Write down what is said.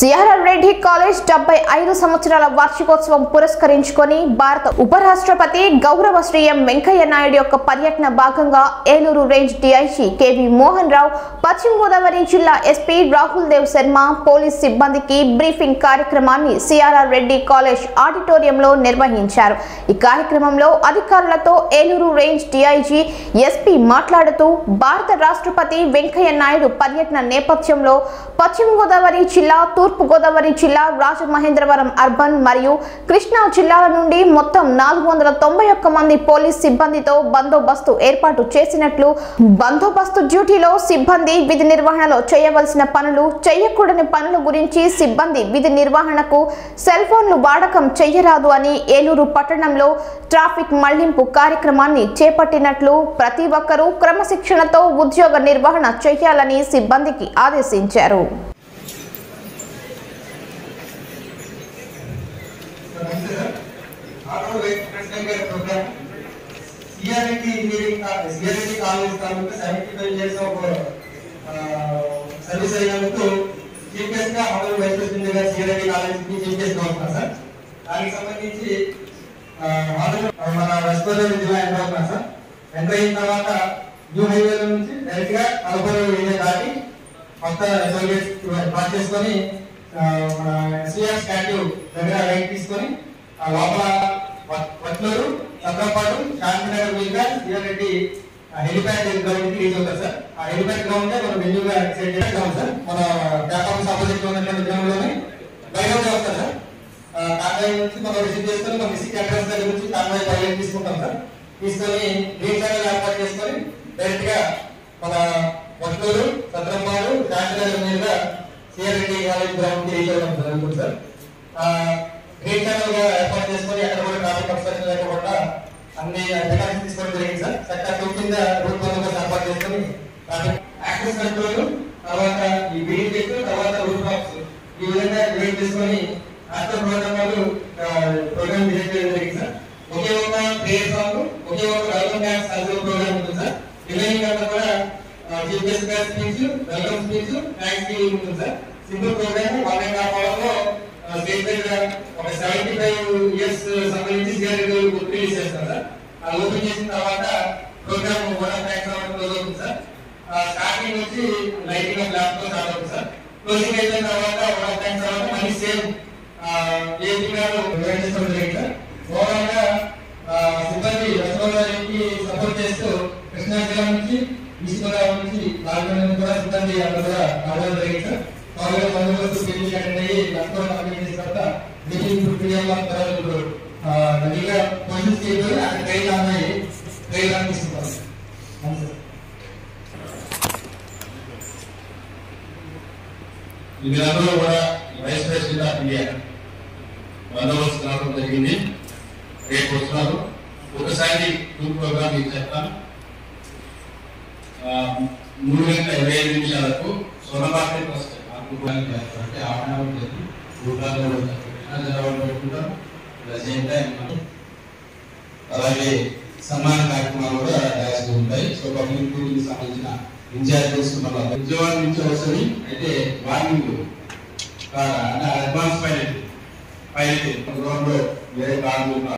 CRR Reddy college డెబ్బై ఐదు సంవత్సరాల వార్షికోత్సవం పురస్కరించుకొని భారత ఉపరాష్ట్రపతి గౌరవ శ్రీ ఎం వెంకయ్య నాయుడు యొక్క పర్యటన భాగంగా Eluru range DIG KV Mohan Rao Paschima Godavari జిల్లా ఎస్పీ రాహుల్ దేవ్ శర్మ పోలీస్ సిబ్బందికి బ్రీఫింగ్ కార్యక్రమాన్ని సిఆర్ఆర్ రెడ్డి కాలేజ్ ఆడిటోరియంలో నిర్వహించారు ఈ కార్యక్రమంలో అధికారులతో ఏలూరు రేంజ్ డిఐజీ ఎస్పీ మాట్లాడుతూ భారత రాష్ట్రపతి వెంకయ్య నాయుడు పర్యటన నేపథ్యంలో పశ్చిమ గోదావరి జిల్లా తూర్పు గోదావరి జిల్లా రాజమహేంద్రవరం అర్బన్ మరియు కృష్ణా జిల్లాల నుండి మొత్తం నాలుగు వందల తొంభై ఒక్క మంది పోలీస్ సిబ్బందితో బందోబస్తు ఏర్పాటు చేసినట్లు బందోబస్తు డ్యూటీలో సిబ్బంది విధి నిర్వహణలో చేయవలసిన పనులు చేయకూడని పనుల గురించి సిబ్బంది విధి నిర్వహణకు సెల్ ఫోన్లు వాడకం చేయరాదు అని ఏలూరు పట్టణంలో ట్రాఫిక్ మళ్లింపు కార్యక్రమాన్ని చేపట్టినట్లు ప్రతి ఒక్కరూ క్రమశిక్షణతో ఉద్యోగ నిర్వహణ చేయాలని సిబ్బందికి ఆదేశించారు సిఆర్ఐటి ఇంజనీరింగ్ సిఆర్ఐటి కాలేజ్ తాలూకు seventy five years of service అయినందుకు చీఫ్ గెస్ట్ గా ఆనరబుల్ వైస్ ప్రెసిడెంట్ గా సిఆర్ఐటి కాలేజ్ కి చీఫ్ గెస్ట్ గా వస్తున్నా సార్ దానికి సంబంధించి ఆ, honorable, ఆ, మన వెస్ట్ గోదావరి జిల్లా ఎంటర్ అవుతున్నా సార్ ఎంటర్ అయిన తర్వాత న్యూ హైవే నుంచి డైరెక్ట్ గా కలపూరు ఏరియా దాటి కొత్త సర్వీస్ పాస్ చేసుకొని ఆ, మన ఎస్వీఆర్ స్టాట్యూ దగ్గర రైట్ తీసుకొని ఆ లోపల వట్- వట్లూరు చంద్రపాడు శాంతినగర్ మీదుగా శ్రీరెడ్డి హెలిప్యాడ్ గ్రౌండ్ కి రీచ్ అవుతారు సార్ ఆ హెలిప్యాడ్ గ్రౌండ్ మనం వెన్యూగా సెట్ చేస్తాం సార్ మన క్యాప్ ఆఫీస్ ఆపోజిట్ లో ఉన్నటువంటి గ్రౌండ్ లోనే బయట వస్తారు సార్ ఆ, కాన్వాయ్ నుంచి మనం రిసీవ్ చేసుకొని మన డిస్ట్రిక్ట్ అడ్రస్ దగ్గర నుంచి కాన్వాయ్ బయట తీసుకుంటాం సార్ తీసుకొని గ్రీన్ ఛానల్ ఏర్పాటు చేసుకొని డైరెక్ట్ గా మన వట్లూరు చంద్రపాడు శాంతినగర్ మీదుగా సిఆర్రెడ్డి కాలేజ్ గ్రౌండ్ కి రీచ్ అవ్వడం జరుగుతుంది సార్ ఆ, గ్రీన్ ఛానల్ గా ఏర్పాటు చేసుకొని అక్కడ కూడా ట్రాఫిక్ అబ్స్ట్రక్షన్ లేకుండా అన్ని ప్రికాషన్స్ తీసుకోవడం జరిగింది సార్ సెక్టర్ టూ కింద రూట్ బందోబస్తు ఏర్పాటు చేసుకొని ట్రాఫిక్ యాక్సెస్ కంట్రోల్ తర్వాత ఈ బీడీ చెక్ తర్వాత రూట్ డ్రాప్స్ ఈ విధంగా డివైడ్ చేసుకొని ఆఫ్టర్ ప్రోగ్రామ్ ప్రోగ్రామ్ డిజైన్ చేయడం జరిగింది సార్ ఒకే ఒక ప్రేయర్ సాంగ్ ఒకే ఒక వెల్కమ్ డాన్స్ కల్చరల్ ప్రోగ్రామ్ ఉంటుంది సార్ రిమైనింగ్ అంతా కూడా చీఫ్ గెస్ట్ గారి speech welcome speech thanks giving ఉంటుంది sir simple program one and half hour లో స్టేజ్ దగ్గర ఒక సెవెంటీ ఫైవ్ ఇయర్స్ సంబంధించి సిఆర్ఏ రిలీజ్ చేస్తారు సార్ అది ఓపెన్ చేసిన తర్వాత ప్రోగ్రామ్ వన్ ఆఫ్ థ్యాంక్స్ అవ్వడం క్లోజ్ అవుతుంది సార్ స్టార్టింగ్ వచ్చి లైటింగ్ ఆఫ్ ల్యాప్ తో స్టార్ట్ అవుతుంది సార్ క్లోజింగ్ అయిపోయిన తర్వాత వన్ ఆఫ్ థ్యాంక్స్ తర్వాత మళ్ళీ సేమ్ ఏపీ గారు డివైడ్ చేసుకోవడం జరిగింది సార్ ఓవరాల్ గా ఆ, సిబ్బంది వెస్ట్ గోదావరికి సపోర్ట్ చేస్తూ కృష్ణా జిల్లా నుంచి ఈస్ట్ గోదావరి నుంచి రాజమండ్రి నుంచి కూడా సిబ్బంది అందరూ కూడా రావడం జరిగింది సార్ వాళ్ళు బందోబస్తు మీటింగ్ అటెండ్ అయ్యి లక్నో కంప్లీట్ చేసిన తర్వాత మీటింగ్ ఇప్పుడు పీడిఎం తర్వాత ఇప్పుడు ఆ, రెడీగా పొజిషన్ చేయబోయి అక్కడ ట్రైన్ అమ్మాయి ట్రైన్ రన్ తీసుకుంటారు అవును సార్ వీళ్ళందరూ కూడా వైస్ ప్రెసిడెంట్ ఆఫ్ ఇండియా బందోబస్తు రావడం జరిగింది రేపు వస్తున్నారు ఒకసారి టూర్ ప్రోగ్రామ్ మీకు చెప్తాను ఆ, మూడు గంటల ఇరవై ఐదు నిమిషాలకు సొనపాటి ఫస్ట్ అనుకోవడానికి చేస్తారంటే హాఫ్ అన్ అవర్ చేసి రూపాయలు పెట్టుకుంటాం సేమ్ టైం అలాగే సన్మాన కార్యక్రమాలు కూడా రాసి ఉంటాయి సో పబ్లిక్ టూరింగ్ సంబంధించిన ఇన్ఛార్జెస్ మన ఉద్యోగం నుంచి వస్తుంది అయితే వార్నింగ్ అంటే అడ్వాన్స్ పైలట్ పైలట్ గ్రౌండ్ లో వేరే కార్లు